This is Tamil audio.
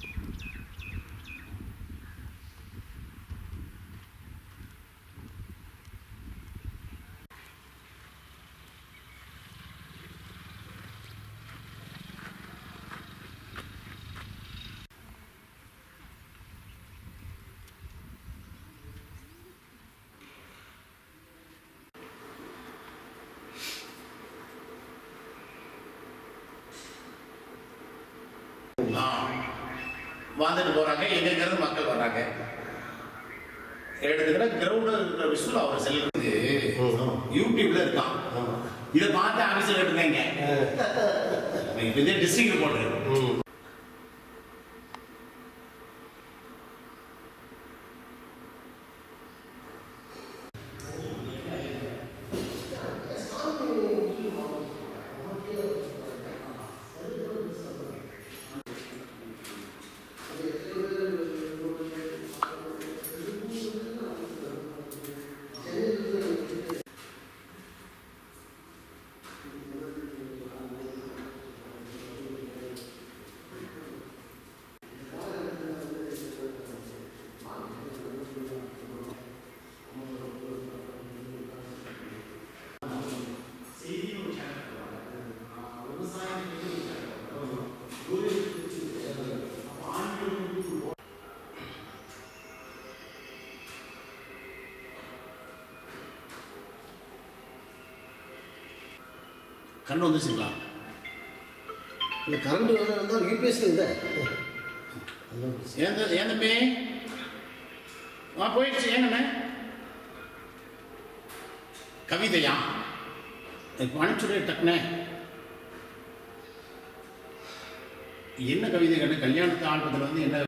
ஆ. வந்துட்டு போறாங்க எங்க இருந்து மக்கள் வர்றாங்க எடுத்துக்கிட்ட கிரவுண்ட்ல இருக்கிற விஷுவல் அவர் செல்லுறது யூடியூப்ல இருக்கான் இதை பார்த்து ஆஃபீஸில் எடுத்துங்க இப்போ இதே டிஸ்ட்ரிக்ட் போடுறேன் கண்ணு வந்துச்சுங்களா இந்த கரண்ட் வேலை வந்தால் யூபிஎஸ் இல்லை ஏன் த- ஏன் தம்பி ஆ போயிடுச்சு ஏங்கண்ணே கவிதையா இப்போ அனுப்பிச்சுடு டக்குனே என்ன கவிதை கண்ணு கல்யாணத்து ஆல்பத்தில் வந்து என்ன